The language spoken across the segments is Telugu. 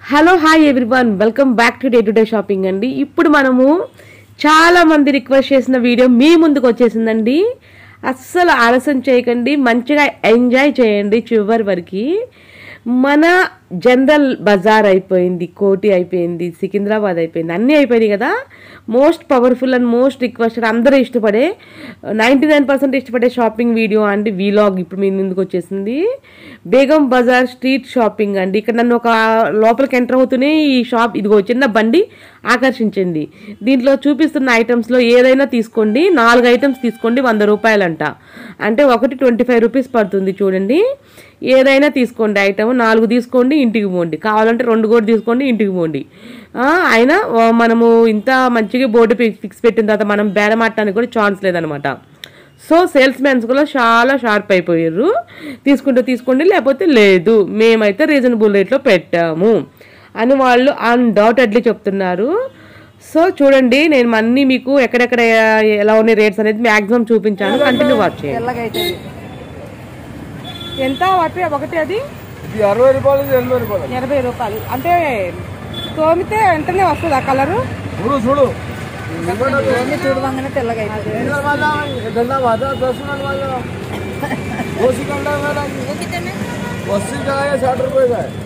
Hello hi everyone welcome back to day to day shopping అండి ఇప్పుడు మనము చాలా మంది రిక్వెస్ట్ చేసిన వీడియో మీ ముందుకు వచ్చేసిందండి అస్సలు ఆలస్యం చేయకండి మంచిగా ఎంజాయ్ చేయండి చివరి వరకు మన జనరల్ బజార్ అయిపోయింది కోటి అయిపోయింది సికింద్రాబాద్ అయిపోయింది అన్నీ అయిపోయినాయి కదా most powerful and most requested అందరూ ఇష్టపడే నైంటీ నైన్ పర్సెంట్ ఇష్టపడే షాపింగ్ వీడియో అండి వీలాగ్ ఇప్పుడు మీ ముందుకు వచ్చేసింది బేగం బజార్ స్ట్రీట్ షాపింగ్ అండి ఇక్కడ నన్ను ఒక లోపలికి ఎంటర్ అవుతూనే ఈ షాప్ ఇదిగో చిన్న బండి ఆకర్షించింది దీంట్లో చూపిస్తున్న ఐటమ్స్లో ఏదైనా తీసుకోండి నాలుగు ఐటమ్స్ తీసుకోండి వంద రూపాయలంట అంటే ఒకటి ట్వంటీ ఫైవ్ రూపీస్ పడుతుంది చూడండి ఏదైనా తీసుకోండి ఐటమ్ నాలుగు తీసుకోండి ఇంటికి పోండి కావాలంటే రెండు కూడా తీసుకోండి ఇంటికి పోండి ఆ, అయినా ఆ, మనము ఇంత మంచిగా బోర్డు ఫిక్స్ పెట్టిన తర్వాత మనం బేరమాడటానికి కూడా ఛాన్స్ లేదనమాట సో సేల్స్ మ్యాన్స్ కూడా చాలా షార్ప్ అయిపోయారు తీసుకుంటే తీసుకోండి లేకపోతే లేదు మేమైతే రీజనబుల్ రేట్లో పెట్టాము అని వాళ్ళు అన్డౌటెడ్లీ చెప్తున్నారు సో చూడండి నేను అన్నీ మీకు ఎక్కడెక్కడ ఎలా ఉన్నాయి రేట్స్ అనేది మ్యాక్సిమం చూపించాను కంటిన్యూ వాచ్ చేయండి తెల్లగా అవుతుంది ఎంత వాటి ఒకటి అది ఇది అరవై రూపాయలు ఇది ఎనభై రూపాయలు ఎనభై రూపాయలు అంటే తోమితే వెంటనే వస్తుంది ఆ కలరు చూడు చూడు ఓన్లీ చూడగానే తెల్లగా అవుతుంది इधर वाला गंदा वादा दस मिनट वाला वो सिकंदर मैडम अस्सी का है साठ रुपए का है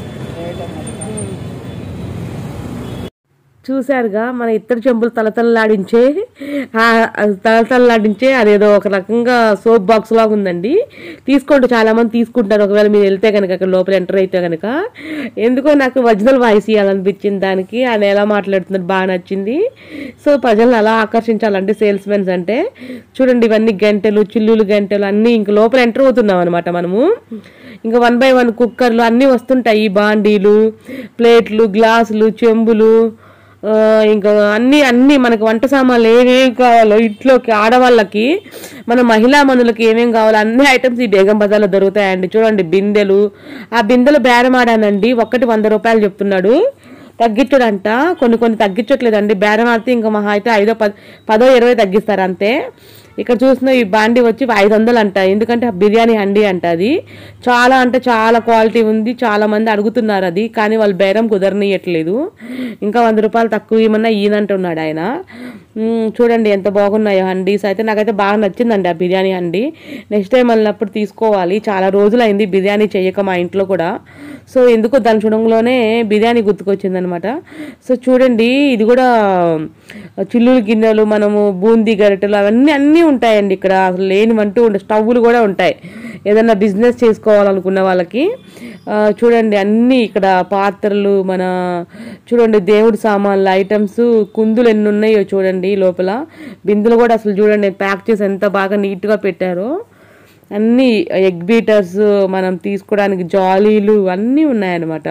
చూశారుగా మన ఇత్తడి చెంబులు తలతలలాడించే ఆ తలతలలాడించే అదేదో ఒక రకంగా సోప్ బాక్స్ లాగా ఉందండి తీసుకోండి చాలా మంది తీసుకుంటారు ఒకవేళ మీరు వెళ్తే కనుక అక్కడ లోపల ఎంటర్ అయితే కనుక ఎందుకో నాకు ఒరిజినల్ వాయిస్ ఇవ్వాలనిపించింది దానికి ఆయన ఎలా మాట్లాడుతున్నారు బాగా నచ్చింది సో ప్రజలను అలా ఆకర్షించాలంటే సేల్స్ మెన్స్ అంటే చూడండి ఇవన్నీ గంటలు చిల్లులు గంటలు అన్నీ ఇంక లోపల ఎంటర్ అవుతున్నాం అనమాట మనము ఇంకా వన్ బై వన్ కుక్కర్లు అన్నీ వస్తుంటాయి బాండీలు ప్లేట్లు గ్లాసులు చెంబులు ఆ, ఇంకా అన్ని అన్ని మనకి వంట సామాన్లు ఏమేమి కావాలో ఇంట్లోకి ఆడవాళ్ళకి మన మహిళా మనులకి ఏమేమి కావాలో అన్ని ఐటమ్స్ ఈ బేగం బజార్లో దొరుకుతాయండి చూడండి బిందెలు ఆ బిందెలు బేరం ఆడానండి ఒక్కటి వంద రూపాయలు చెప్తున్నాడు తగ్గించడంట కొన్ని కొన్ని తగ్గించట్లేదండి బేరం ఆడితే ఇంకా మహా అయితే ఐదో పది పదో ఇరవై తగ్గిస్తారు అంతే ఇక్కడ చూసిన ఈ బాండి వచ్చి ఐదు వందలు అంట ఎందుకంటే ఆ బిర్యానీ హండీ అంట అది చాలా అంటే చాలా క్వాలిటీ ఉంది చాలా మంది అడుగుతున్నారు అది కానీ వాళ్ళు బేరం కుదరనియట్లేదు ఇంకా వంద రూపాయలు తక్కువ ఇవ్వమన్నా ఈయనంటున్నాడు ఆయన మ్మ్, చూడండి ఎంత బాగున్నాయో హండీస్ అయితే నాకైతే బాగా నచ్చిందండి ఆ బిర్యానీ హండీ నెక్స్ట్ టైం వెళ్ళినప్పుడు తీసుకోవాలి చాలా రోజులైంది బిర్యానీ చేయక మా ఇంట్లో కూడా సో ఎందుకో దాని చూడంలోనే బిర్యానీ గుర్తుకొచ్చిందనమాట సో చూడండి ఇది కూడా చిల్లులు గిన్నెలు మనము బూందీ గరిటెలు అవన్నీ అన్నీ ఉంటాయండి ఇక్కడ అసలు లేనివంటూ ఉండే స్టవ్లు కూడా ఉంటాయి ఏదైనా బిజినెస్ చేసుకోవాలనుకున్న వాళ్ళకి ఆ, చూడండి అన్నీ ఇక్కడ పాత్రలు మన చూడండి దేవుడి సామాన్లు ఐటమ్స్ కుందులు ఎన్ని ఉన్నాయో చూడండి లోపల బిందులు కూడా అసలు చూడండి ప్యాక్ చేసి ఎంత బాగా నీట్గా పెట్టారో అన్నీ ఎగ్ బీటర్స్ మనం తీసుకోవడానికి జాలీలు అన్నీ ఉన్నాయన్నమాట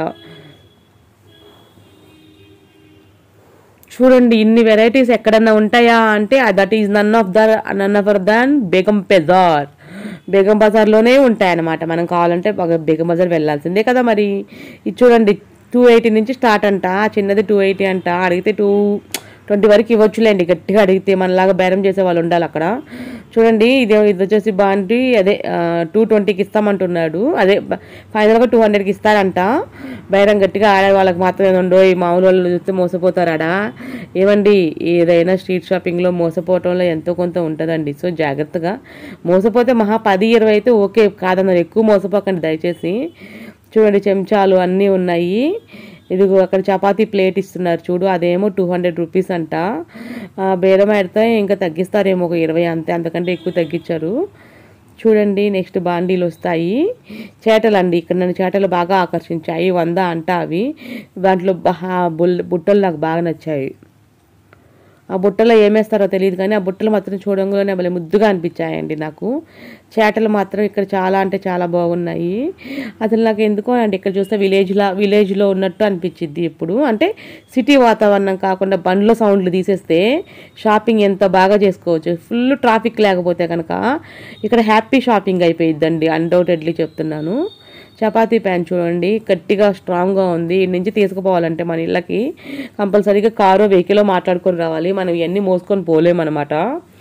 చూడండి ఇన్ని వెరైటీస్ ఎక్కడన్నా ఉంటాయా అంటే that is none of the none other than Begum Bazar Begum బజార్లోనే ఉంటాయన్నమాట మనం కావాలంటే బగ- బేగం బజార్ వెళ్ళాల్సిందే కదా మరి ఇది చూడండి టూ ఎయిటీ నుంచి స్టార్ట్ అంట చిన్నది టూ ఎయిటీ అంట అడిగితే టూ ట్వంటీ వరకు ఇవ్వచ్చులేండి గట్టిగా అడిగితే మనలాగా బేరం చేసే వాళ్ళు ఉండాలి అక్కడ చూడండి ఇది ఇది వచ్చేసి బాండి అదే టూ ట్వంటీకి ఇస్తామంటున్నాడు అదే ఫైనల్గా టూ హండ్రెడ్కి ఇస్తారంట బేరం గట్టిగా ఆడే వాళ్ళకి మాత్రమే ఉండో ఈ మామూలు వాళ్ళు చూస్తే మోసపోతారాడా ఏమండి ఏదైనా స్ట్రీట్ షాపింగ్లో మోసపోవటంలో ఎంతో కొంత ఉంటుందండి సో జాగ్రత్తగా మోసపోతే మహా పది ఇరవై అయితే ఓకే కాదన్నారు ఎక్కువ మోసపోకండి దయచేసి చూడండి చెంచాలు అన్నీ ఉన్నాయి ఇదిగో అక్కడ చపాతీ ప్లేట్ ఇస్తున్నారు చూడు అదేమో టూ హండ్రెడ్ రూపీస్ అంట ఆ, బేరం ఆడితే ఇంకా తగ్గిస్తారేమో ఒక ఇరవై అంతే అంతకంటే ఎక్కువ తగ్గించారు చూడండి నెక్స్ట్ బాండీలు వస్తాయి చేటలు అండి ఇక్కడ నన్ను చేటలు బాగా ఆకర్షించాయి వంద అంట అవి దాంట్లో బహా బుల్ బుట్టలు నాకు బాగా నచ్చాయి ఆ బుట్టలో ఏమేస్తారో తెలియదు కానీ ఆ బుట్టలు మాత్రం చూడంగానే భలే ముద్దుగా అనిపించాయండి నాకు చేటలు మాత్రం ఇక్కడ చాలా అంటే చాలా బాగున్నాయి అసలు నాకు ఎందుకో అండి ఇక్కడ చూస్తే విలేజ్లా విలేజ్లో ఉన్నట్టు అనిపించింది ఇప్పుడు అంటే సిటీ వాతావరణం కాకుండా బండ్ల సౌండ్లు తీసేస్తే షాపింగ్ ఎంత బాగా చేసుకోవచ్చు ఫుల్ ట్రాఫిక్ లేకపోతే కనుక ఇక్కడ హ్యాపీ షాపింగ్ అయిపోయిద్దండి అన్డౌటెడ్లీ చెప్తున్నాను చపాతీ ప్యాన్ చూడండి గట్టిగా స్ట్రాంగ్గా ఉంది ఈ నుంచి తీసుకుపోవాలంటే మన ఇళ్ళకి కంపల్సరీగా కారు వెహికల్ మాట్లాడుకొని రావాలి మనం ఇవన్నీ మోసుకొని పోలేమన్నమాట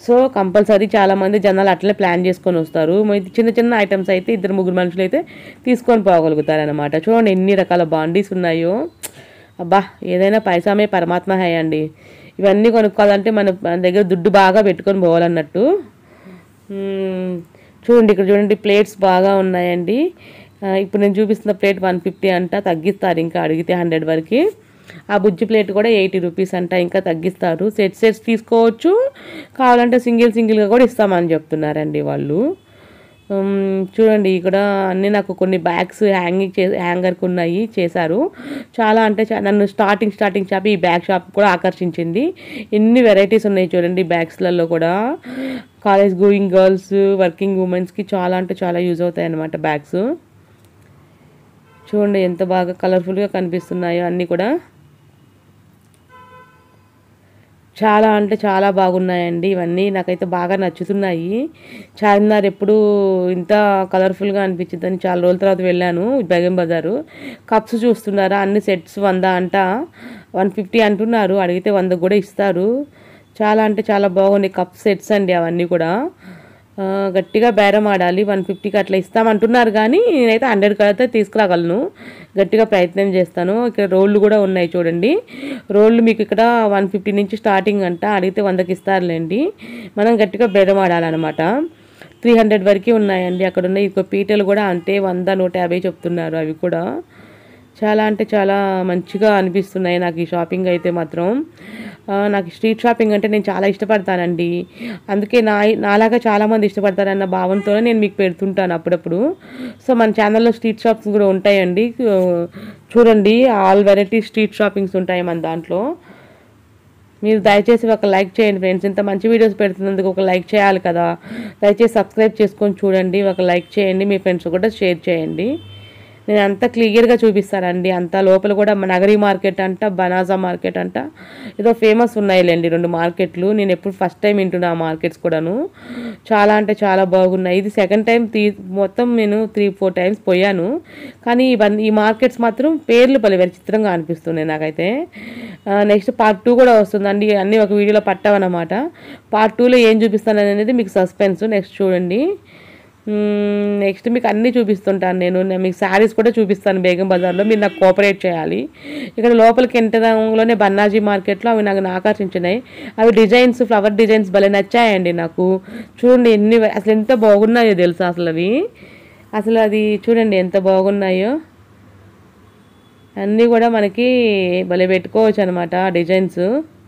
సో కంపల్సరీ చాలామంది జనాలు అట్లే ప్లాన్ చేసుకొని వస్తారు మరి చిన్న చిన్న ఐటమ్స్ అయితే ఇద్దరు ముగ్గురు మనుషులు అయితే తీసుకొని పోగలుగుతారు అనమాట చూడండి ఎన్ని రకాల బాండీస్ ఉన్నాయో అబ్బా ఏదైనా పైసామే పరమాత్మ హై అండి ఇవన్నీ కొనుక్కోవాలంటే మన మన దగ్గర దుడ్డు బాగా పెట్టుకొని పోవాలన్నట్టు మ్మ్. చూడండి ఇక్కడ చూడండి ప్లేట్స్ బాగా ఉన్నాయండి ఆ, ఇప్పుడు నేను చూపిస్తున్న ప్లేట్ వన్ ఫిఫ్టీ అంట తగ్గిస్తారు ఇంకా అడిగితే హండ్రెడ్ వరకు ఆ బుజ్జి ప్లేట్ కూడా ఎయిటీ రూపీస్ అంట ఇంకా తగ్గిస్తారు సెట్ సెట్స్ తీసుకోవచ్చు కావాలంటే సింగిల్ సింగిల్గా కూడా ఇస్తామని చెప్తున్నారండి వాళ్ళు ఉమ్, చూడండి ఇక్కడ అన్ని నాకు కొన్ని బ్యాగ్స్ హ్యాంగింగ్ చే హ్యాంగర్కి ఉన్నాయి చేశారు చాలా అంటే చా- నన్ను స్టార్టింగ్ స్టార్టింగ్ షాప్ ఈ బ్యాగ్ షాప్ కూడా ఆకర్షించింది ఎన్ని వెరైటీస్ ఉన్నాయి చూడండి బ్యాగ్స్లలో కూడా కాలేజ్ గోయింగ్ గర్ల్స్ వర్కింగ్ ఉమెన్స్కి చాలా అంటే చాలా యూజ్ అవుతాయి అన్నమాట బ్యాగ్స్ చూడండి ఎంత బాగా కలర్ఫుల్గా కనిపిస్తున్నాయో అన్నీ కూడా చాలా అంటే చాలా బాగున్నాయండి ఇవన్నీ నాకైతే బాగా నచ్చుతున్నాయి చార్మినార్ ఎప్పుడు ఇంత కలర్ఫుల్గా అనిపించిందని చాలా రోజుల తర్వాత వెళ్ళాను బేగం బజారు కప్స్ చూస్తున్నారా అన్ని సెట్స్ వంద అంట వన్ ఫిఫ్టీ అంటున్నారు అడిగితే వంద కూడా ఇస్తారు చాలా అంటే చాలా బాగున్నాయి కప్ సెట్స్ అండి అవన్నీ కూడా ఆ, గట్టిగా బేరం ఆడాలి వన్ ఫిఫ్టీకి అట్లా ఇస్తామంటున్నారు కానీ నేనైతే హండ్రెడ్ అయితే తీసుకురాగలను గట్టిగా ప్రయత్నం చేస్తాను ఇక్కడ రోళ్ళు కూడా ఉన్నాయి చూడండి రోళ్ళు మీకు ఇక్కడ వన్ ఫిఫ్టీ నుంచి స్టార్టింగ్ అంట అడిగితే వందకి ఇస్తారులేండి మనం గట్టిగా బేరం ఆడాలన్నమాట త్రీ హండ్రెడ్ వరకు ఉన్నాయండి అక్కడ ఉన్న ఇంకో పీటలు కూడా అంతే వంద నూట యాభై చెప్తున్నారు అవి కూడా చాలా అంటే చాలా మంచిగా అనిపిస్తున్నాయి నాకు ఈ షాపింగ్ అయితే మాత్రం ఆ, నాకు స్ట్రీట్ షాపింగ్ అంటే నేను చాలా ఇష్టపడతానండి అందుకే నా నాలాగా చాలామంది ఇష్టపడతారన్న భావంతోనే నేను మీకు పెడుతుంటాను అప్పుడప్పుడు సో మన ఛానల్లో స్ట్రీట్ షాప్స్ కూడా ఉంటాయండి ఆ, చూడండి ఆల్ వెరైటీ స్ట్రీట్ షాపింగ్స్ ఉంటాయి మన దాంట్లో మీరు దయచేసి ఒక లైక్ చేయండి ఫ్రెండ్స్ ఇంత మంచి వీడియోస్ పెడుతున్నందుకు ఒక లైక్ చేయాలి కదా దయచేసి సబ్స్క్రైబ్ చేసుకొని చూడండి ఒక లైక్ చేయండి మీ ఫ్రెండ్స్ కూడా షేర్ చేయండి నేను అంతా క్లియర్గా చూపిస్తానండి అంతా లోపల కూడా మన నగరీ మార్కెట్ అంట బనాజా మార్కెట్ అంట ఏదో ఫేమస్ ఉన్నాయిలేండి రెండు మార్కెట్లు నేను ఎప్పుడు ఫస్ట్ టైం వింటున్నా ఆ మార్కెట్స్ కూడాను చాలా అంటే చాలా బాగున్నాయి ఇది సెకండ్ టైం తీ మొత్తం నేను త్రీ ఫోర్ టైమ్స్ పోయాను కానీ ఇవన్నీ ఈ మార్కెట్స్ మాత్రం పేర్లు పలు విచిత్రంగా అనిపిస్తున్నాయి నాకైతే నెక్స్ట్ పార్ట్ టూ కూడా వస్తుందండి అన్నీ ఒక వీడియోలో పట్టామన్నమాట పార్ట్ టూలో ఏం చూపిస్తాను అనేది మీకు సస్పెన్స్ నెక్స్ట్ చూడండి నెక్స్ట్ మీకు అన్నీ చూపిస్తుంటాను నేను నేను మీకు శారీస్ కూడా చూపిస్తాను బేగం బజార్లో మీరు నాకు కోఆపరేట్ చేయాలి ఇక్కడ లోపలికి ఎంటరంలోనే బన్నాజీ మార్కెట్లో అవి నాకు ఆకర్షించినాయి అవి డిజైన్స్ ఫ్లవర్ డిజైన్స్ భలే నచ్చాయండి నాకు చూడండి ఎన్ని అసలు ఎంత బాగున్నాయో తెలుసా అసలు అవి అసలు అది చూడండి ఎంత బాగున్నాయో అన్నీ కూడా మనకి భలే పెట్టుకోవచ్చు అనమాట డిజైన్స్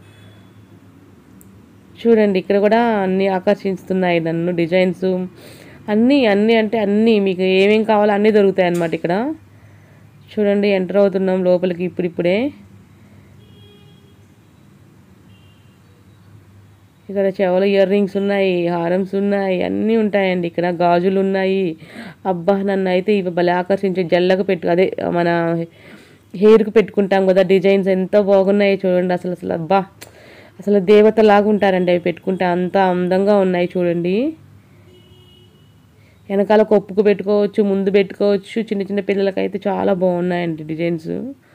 చూడండి ఇక్కడ కూడా అన్నీ ఆకర్షిస్తున్నాయి నన్ను డిజైన్స్ అన్నీ అన్నీ అంటే అన్నీ మీకు ఏమేం కావాలో అన్నీ దొరుకుతాయి అన్నమాట ఇక్కడ చూడండి ఎంటర్ అవుతున్నాం లోపలికి ఇప్పుడిప్పుడే ఇక్కడ చెవుల ఇయర్ రింగ్స్ ఉన్నాయి హారమ్స్ ఉన్నాయి అన్నీ ఉంటాయండి ఇక్కడ గాజులు ఉన్నాయి అబ్బా నన్ను అయితే ఇవి భలే ఆకర్షించే జల్లగా పెట్టు అదే మన హెయిర్కి పెట్టుకుంటాం కదా డిజైన్స్ ఎంత బాగున్నాయి చూడండి అసలు అసలు అబ్బా అసలు దేవతలాగా ఉంటారండి అవి పెట్టుకుంటే అంత అందంగా ఉన్నాయి చూడండి వెనకాల కొప్పుకు పెట్టుకోవచ్చు ముందు పెట్టుకోవచ్చు చిన్న చిన్న పిల్లలకైతే చాలా బాగున్నాయండి డిజైన్స్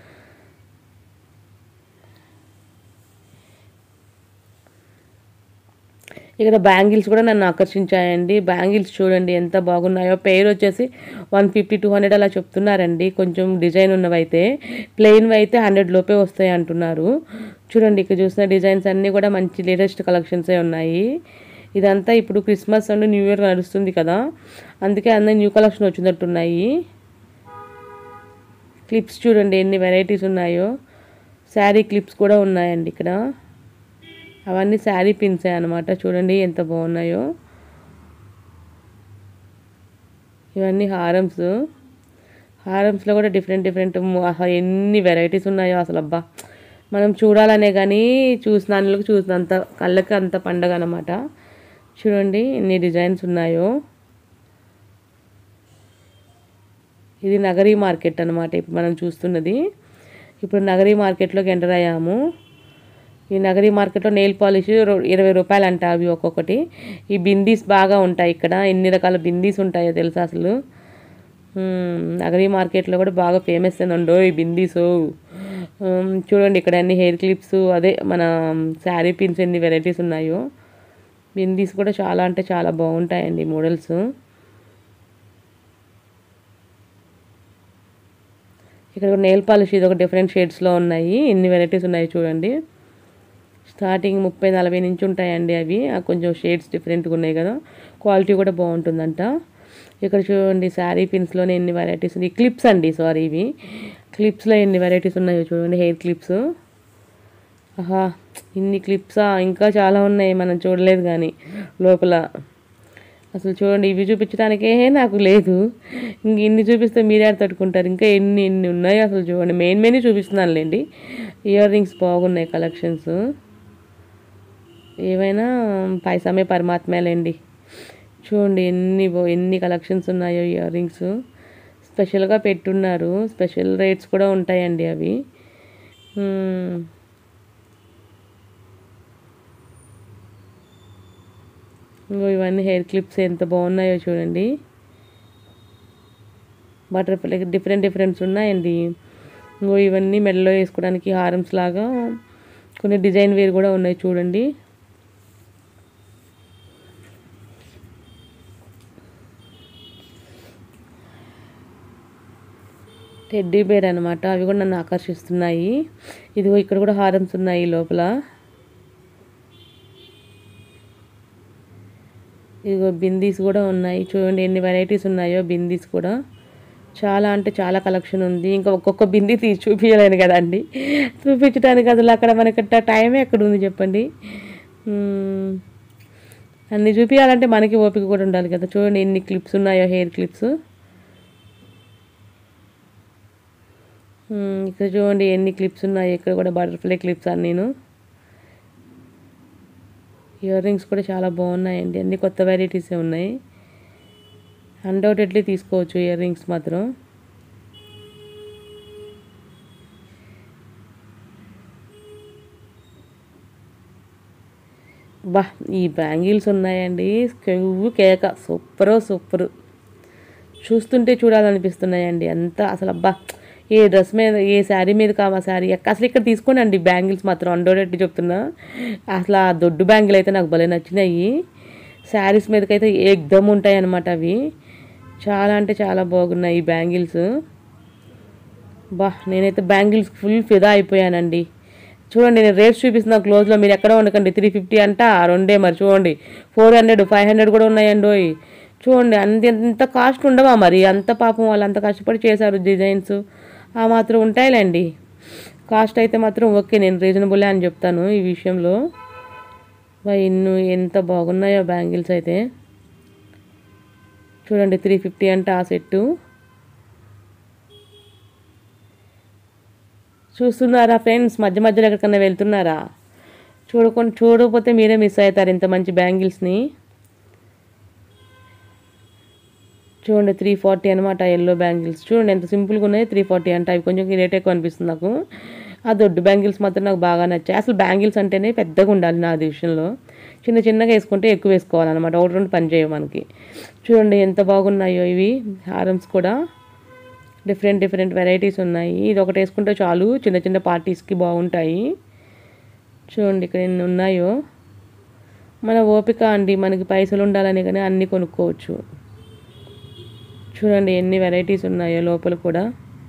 ఇక్కడ బ్యాంగిల్స్ కూడా నన్ను ఆకర్షించాయండి బ్యాంగిల్స్ చూడండి ఎంత బాగున్నాయో పేరు వచ్చేసి వన్ ఫిఫ్టీ టూ హండ్రెడ్ అలా చెప్తున్నారండి కొంచెం డిజైన్ ఉన్నవైతే ప్లెయిన్వి అయితే హండ్రెడ్ లోపే వస్తాయి అంటున్నారు చూడండి ఇక్కడ చూసిన డిజైన్స్ అన్నీ కూడా మంచి లేటెస్ట్ కలెక్షన్సే ఉన్నాయి ఇదంతా ఇప్పుడు క్రిస్మస్ అండ్ న్యూ ఇయర్ నడుస్తుంది కదా అందుకే అన్నీ న్యూ కలెక్షన్ వచ్చినట్టున్నాయి క్లిప్స్ చూడండి ఎన్ని వెరైటీస్ ఉన్నాయో శారీ క్లిప్స్ కూడా ఉన్నాయండి ఇక్కడ అవన్నీ శారీ పిన్సే అనమాట చూడండి ఎంత బాగున్నాయో ఇవన్నీ హారమ్స్ హారమ్స్లో కూడా డిఫరెంట్ డిఫరెంట్ ఎన్ని వెరైటీస్ ఉన్నాయో అసలు అబ్బా మనం చూడాలనే కానీ చూసిన అందులోకి చూసినంత కళ్ళకి అంత పండగ అనమాట చూడండి ఎన్ని డిజైన్స్ ఉన్నాయో ఇది నగరీ మార్కెట్ అనమాట ఇప్పుడు మనం చూస్తున్నది ఇప్పుడు నగరీ మార్కెట్లోకి ఎంటర్ అయ్యాము ఈ నగరీ మార్కెట్లో నెయిల్ పాలిష్ రో- ఇరవై రూపాయలు అంట అవి ఒక్కొక్కటి ఈ బిందీస్ బాగా ఉంటాయి ఇక్కడ ఎన్ని రకాల బిందీస్ ఉంటాయో తెలుసా అసలు మ్మ్, నగరీ మార్కెట్లో కూడా బాగా ఫేమస్ అండో ఈ బిందీస్ చూడండి ఇక్కడ అన్ని హెయిర్ క్లిప్స్ అదే మన శారీ పిన్స్ ఎన్ని వెరైటీస్ ఉన్నాయో బిందీస్ కూడా చాలా అంటే చాలా బాగుంటాయండి మోడల్స్ ఇక్కడ నెయిల్ పాలిష్ ఇది ఒక డిఫరెంట్ షేడ్స్లో ఉన్నాయి ఎన్ని వెరైటీస్ ఉన్నాయి చూడండి స్టార్టింగ్ ముప్పై నలభై నుంచి ఉంటాయండి అవి ఆ కొంచెం షేడ్స్ డిఫరెంట్గా ఉన్నాయి కదా క్వాలిటీ కూడా బాగుంటుందంట ఇక్కడ చూడండి శారీ పిన్స్లోనే ఎన్ని వెరైటీస్ ఉన్నాయి క్లిప్స్ అండి సారీ ఇవి క్లిప్స్లో ఎన్ని వెరైటీస్ ఉన్నాయో చూడండి హెయిర్ క్లిప్స్ ఆహా ఇన్ని క్లిప్సా ఇంకా చాలా ఉన్నాయి మనం చూడలేదు కానీ లోపల అసలు చూడండి ఇవి చూపించడానికే నాకు లేదు ఇంక ఇన్ని చూపిస్తే మీరే తట్టుకుంటారు ఇంకా ఎన్ని ఎన్ని ఉన్నాయి అసలు చూడండి మెయిన్ మెయిన్ చూపిస్తున్నానులేండి ఇయర్ రింగ్స్ బాగున్నాయి కలెక్షన్స్ ఏమైనా పైసామే పరమాత్మేలేండి చూడండి ఎన్ని బో- ఎన్ని కలెక్షన్స్ ఉన్నాయో ఇయర్ రింగ్స్ స్పెషల్గా పెట్టున్నారు స్పెషల్ రేట్స్ కూడా ఉంటాయండి అవి మ్మ్. ఇంకో ఇవన్నీ హెయిర్ క్లిప్స్ ఎంత బాగున్నాయో చూడండి బటర్ఫ్లై డిఫరెంట్ డిఫరెంట్స్ ఉన్నాయండి ఇంకో ఇవన్నీ మెడలో వేసుకోవడానికి హారమ్స్ లాగా కొన్ని డిజైన్ వేర్ కూడా ఉన్నాయి చూడండి టెడ్డీ బేర్ అనమాట అవి కూడా నన్ను ఆకర్షిస్తున్నాయి ఇదిగో ఇక్కడ కూడా హారమ్స్ ఉన్నాయి లోపల ఇదిగో బిందీస్ కూడా ఉన్నాయి చూడండి ఎన్ని వెరైటీస్ ఉన్నాయో బిందీస్ కూడా చాలా అంటే చాలా కలెక్షన్ ఉంది ఇంకా ఒక్కొక్క బిందీ తీసి చూపించలేను కదండి చూపించడానికి అసలు అక్కడ మనకి టైమే ఎక్కడ ఉంది చెప్పండి మ్మ్. అన్ని చూపించాలంటే మనకి ఓపిక కూడా ఉండాలి కదా చూడండి ఎన్ని క్లిప్స్ ఉన్నాయో హెయిర్ క్లిప్స్ మ్మ్. ఇక్కడ చూడండి ఎన్ని క్లిప్స్ ఉన్నాయి ఇక్కడ కూడా బటర్ఫ్లై క్లిప్స్ అని నేను ఇయర్ రింగ్స్ కూడా చాలా బాగున్నాయండి అన్ని కొత్త వెరైటీసే ఉన్నాయి అన్డౌటెడ్లీ తీసుకోవచ్చు ఇయర్ రింగ్స్ మాత్రం బా ఈ బ్యాంగిల్స్ ఉన్నాయండి కెవ్వు కేక సూపరు సూపరు చూస్తుంటే చూడాలనిపిస్తున్నాయండి అంత అసలు అబ్బా ఏ డ్రెస్ మీద ఏ శారీ మీద కావా శారీ ఎక్క- అసలు ఇక్కడ తీసుకోండి బ్యాంగిల్స్ మాత్రం అండోడెట్టి చెప్తున్నా అసలు ఆ దొడ్డు బ్యాంగిల్ అయితే నాకు భలే నచ్చినాయి శారీస్ మీదకైతే ఏకదమ్ ఉంటాయి అన్నమాట అవి చాలా అంటే చాలా బాగున్నాయి ఈ బ్యాంగిల్స్ బా నేనైతే బ్యాంగిల్స్ ఫుల్ ఫిదా అయిపోయానండి చూడండి నేను రేట్స్ చూపిస్తున్నా క్లోజ్లో మీరు ఎక్కడ ఉండకండి త్రీ ఫిఫ్టీ అంట ఆ రెండే మరి చూడండి ఫోర్ హండ్రెడ్ ఫైవ్ హండ్రెడ్ కూడా ఉన్నాయండి ఓయ్ చూడండి అంత ఎంత కాస్ట్ ఉండవా మరి అంత పాపం వాళ్ళు అంత కష్టపడి చేశారు డిజైన్స్ ఆ మాత్రం ఉంటాయిలేండి కాస్ట్ అయితే మాత్రం ఓకే నేను రీజనబుల్ అని చెప్తాను ఈ విషయంలో వా ఎన్ను ఎంత బాగున్నాయో బ్యాంగిల్స్ అయితే చూడండి త్రీ ఫిఫ్టీ అంటే ఆ సెట్టు చూస్తున్నారా ఫ్రెండ్స్ మధ్య మధ్యలో ఎక్కడికన్నా వెళ్తున్నారా చూడకుండా చూడకపోతే మీరే మిస్ అవుతారు ఇంత మంచి బ్యాంగిల్స్ని చూడండి త్రీ ఫార్టీ అనమాట ఎల్లో బ్యాంగిల్స్ చూడండి ఎంత సింపుల్గా ఉన్నాయి త్రీ ఫార్టీ అంటే అవి కొంచెం రేట్ ఎక్కువ అనిపిస్తుంది నాకు ఆ దొడ్డు బ్యాంగిల్స్ మాత్రం నాకు బాగా నచ్చాయి అసలు బ్యాంగిల్స్ అంటేనే పెద్దగా ఉండాలి నా విషయంలో చిన్న చిన్నగా వేసుకుంటే ఎక్కువ వేసుకోవాలన్నమాట ఒకటి రెండు పని చేయవు మనకి చూడండి ఎంత బాగున్నాయో ఇవి హారమ్స్ కూడా డిఫరెంట్ డిఫరెంట్ వెరైటీస్ ఉన్నాయి ఇది ఒకటి వేసుకుంటే చాలు చిన్న చిన్న పార్టీస్కి బాగుంటాయి చూడండి ఇక్కడ ఎన్ని ఉన్నాయో మన ఓపిక అండి మనకి పైసలు ఉండాలని కానీ అన్నీ కొనుక్కోవచ్చు చూడండి ఎన్ని వెరైటీస్ ఉన్నాయో లోపల కూడా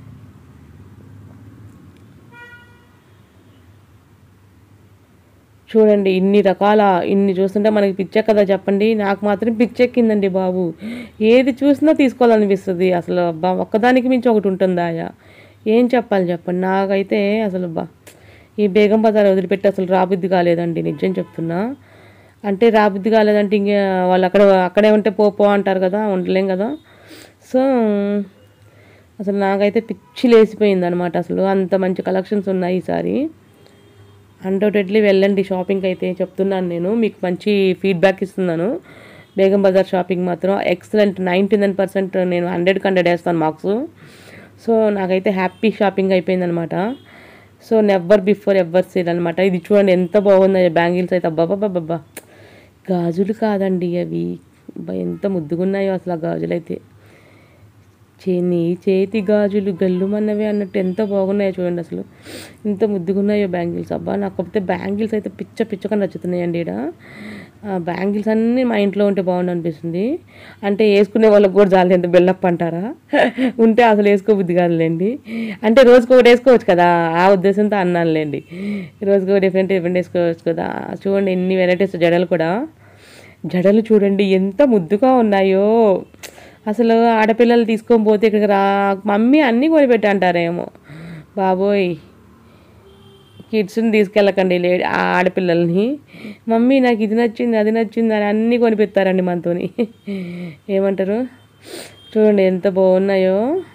చూడండి ఇన్ని రకాల ఇన్ని చూస్తుంటే మనకి పిచ్చే కదా చెప్పండి నాకు మాత్రం పిచ్చెక్కిందండి బాబు ఏది చూసినా తీసుకోవాలనిపిస్తుంది అసలు బా ఒక్కదానికి మించి ఒకటి ఉంటుందా యా? ఏం చెప్పాలి చెప్పండి నాకైతే అసలు బా ఈ బేగం బజార్ వదిలిపెట్టి అసలు రాబుద్ది కాలేదండి నిజం చెప్తున్నా అంటే రాబుద్ది కాలేదంటే ఇంక వాళ్ళు అక్కడ అక్కడే ఉంటే పో పో అంటారు కదా ఉండలేం కదా సో అసలు నాకైతే పిచ్చి లేసిపోయింది అనమాట అసలు అంత మంచి కలెక్షన్స్ ఉన్నాయి ఈసారి అన్డౌటెడ్లీ వెళ్ళండి షాపింగ్కి అయితే చెప్తున్నాను నేను మీకు మంచి ఫీడ్బ్యాక్ ఇస్తున్నాను బేగం బజార్ షాపింగ్ మాత్రం ఎక్సలెంట్ నైంటీ నైన్ పర్సెంట్ నేను హండ్రెడ్కి హండ్రెడ్ వేస్తాను మార్క్స్ సో నాకైతే హ్యాపీ షాపింగ్ అయిపోయిందనమాట so never before ever sale అనమాట ఇది చూడండి ఎంత బాగుందో బ్యాంగిల్స్ అయితే అబ్బాబాబాబ్బా గాజులు కాదండి అవి అబ్బా ఎంత ముద్దుగున్నాయో అసలు ఆ గాజులు అయితే చేని చేతి గాజులు గల్లుమన్నవే అన్నట్టు ఎంత బాగున్నాయో చూడండి అసలు ఇంత ముద్దుగున్నాయో బ్యాంగిల్స్ అబ్బా నాకు కాకపోతే బ్యాంగిల్స్ అయితే పిచ్చ పిచ్చగా నచ్చుతున్నాయండి ఇక్కడ ఆ బ్యాంగిల్స్ అన్నీ మా ఇంట్లో ఉంటే బాగుండు అనిపిస్తుంది అంటే వేసుకునే వాళ్ళకి కూడా చాలు ఎంత బెల్లప్ అంటారా ఉంటే అసలు వేసుకోబుద్ది కాదులేండి అంటే రోజుకి ఒకటి వేసుకోవచ్చు కదా ఆ ఉద్దేశంతో అన్నానులేండి రోజుకి ఒక డిఫరెంట్ డిఫరెంట్ వేసుకోవచ్చు కదా చూడండి ఎన్ని వెరైటీస్ జడలు కూడా జడలు చూడండి ఎంత ముద్దుగా ఉన్నాయో అసలు ఆడపిల్లలు తీసుకొని పోతే ఇక్కడికి రా మమ్మీ అన్నీ కొనిపెట్టి అంటారేమో బాబోయ్ కిడ్స్ని తీసుకెళ్ళకండి లే ఆ ఆడపిల్లల్ని మమ్మీ నాకు ఇది నచ్చింది అది నచ్చింది అని అన్నీ కొనిపెడతారండి మనతోని ఏమంటారు చూడండి ఎంత బాగున్నాయో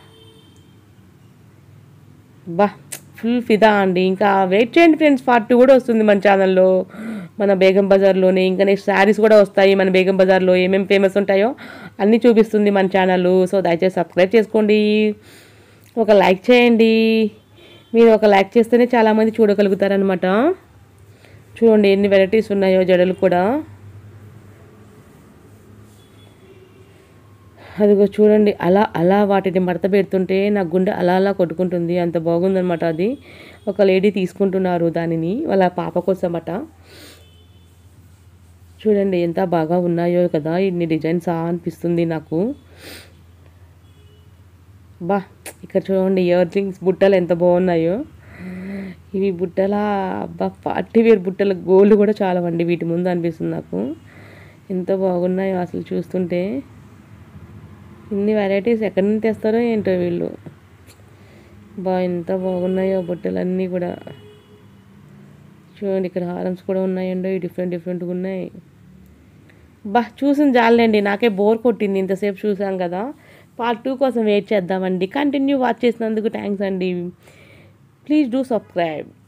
బా ఫుల్ ఫిదా అండి ఇంకా వెయిట్ చేయండి ఫ్రెండ్స్ పార్ట్ టూ కూడా వస్తుంది మన ఛానల్లో మన బేగం బజార్లోనే ఇంకా నెక్స్ట్ శారీస్ కూడా వస్తాయి మన బేగం బజార్లో ఏమేమి ఫేమస్ ఉంటాయో అన్నీ చూపిస్తుంది మన ఛానల్ సో దయచేసి సబ్స్క్రైబ్ చేసుకోండి ఒక లైక్ చేయండి మీరు ఒక లైక్ చేస్తేనే చాలామంది చూడగలుగుతారనమాట చూడండి ఎన్ని వెరైటీస్ ఉన్నాయో జడలు కూడా అదిగో చూడండి అలా అలా వాటిని మడత పెడుతుంటే నా గుండె అలా అలా కొట్టుకుంటుంది అంత బాగుందనమాట అది ఒక లేడీ తీసుకుంటున్నారు దానిని వాళ్ళ పాప కోసమట చూడండి ఎంత బాగా ఉన్నాయో కదా ఇన్ని డిజైన్స్ ఆ అనిపిస్తుంది నాకు బా ఇక్కడ చూడండి ఇయర్ రింగ్స్ బుట్టలు ఎంత బాగున్నాయో ఇవి బుట్టల అబ్బా పార్టీ వేర్ బుట్టల గోల్డ్ కూడా చాలా అండి వీటి ముందు అనిపిస్తుంది నాకు ఎంత బాగున్నాయో అసలు చూస్తుంటే ఇన్ని వెరైటీస్ ఎక్కడి నుంచి తెస్తారో ఏంటో వీళ్ళు బా ఎంత బాగున్నాయో బుట్టలు అన్నీ కూడా చూడండి ఇక్కడ హారమ్స్ కూడా ఉన్నాయండి డిఫరెంట్ డిఫరెంట్గా ఉన్నాయి బా చూసిన జాలండి నాకే బోర్ కొట్టింది ఇంతసేపు చూసాం కదా పార్ట్ టూ కోసం వెయిట్ చేద్దామండి కంటిన్యూ వాచ్ చేసినందుకు థ్యాంక్స్ అండి ప్లీజ్ డూ సబ్స్క్రైబ్